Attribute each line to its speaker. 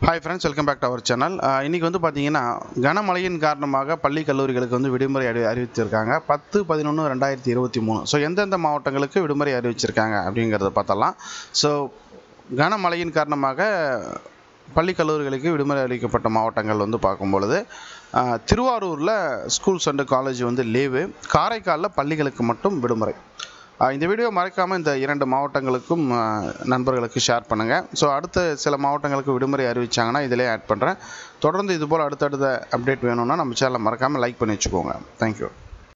Speaker 1: hi friends welcome back to our channel இன்றைக்கி வந்து பார்த்தீங்கன்னா கனமழையின் காரணமாக பள்ளி கல்லூரிகளுக்கு வந்து விடுமுறை அறி அறிவித்திருக்காங்க பத்து பதினொன்று ரெண்டாயிரத்தி இருபத்தி மூணு ஸோ எந்தெந்த மாவட்டங்களுக்கு விடுமுறை அறிவிச்சிருக்காங்க அப்படிங்கிறத பார்த்தலாம் ஸோ கனமழையின் காரணமாக பள்ளி கல்லூரிகளுக்கு விடுமுறை அளிக்கப்பட்ட மாவட்டங்கள் வந்து பார்க்கும் பொழுது அஹ், திருவாரூரில் ஸ்கூல்ஸ் அண்டு காலேஜ் வந்து லீவு காரைக்காலில் பள்ளிகளுக்கு மட்டும் விடுமுறை அஹ், இந்த வீடியோ மறக்காமல் இந்த இரண்டு மாவட்டங்களுக்கும் அஹ், நண்பர்களுக்கு ஷேர் பண்ணுங்கள் ஸோ அடுத்த சில மாவட்டங்களுக்கு விடுமுறை அறிவிச்சாங்கன்னா இதிலே ஆட் பண்ணுறேன் தொடர்ந்து இதுபோல் அடுத்தடுத்த அப்டேட் வேணும்னா நம்ம சேனலை மறக்காமல் லைக் பண்ணி வச்சுக்கோங்க தேங்க்யூ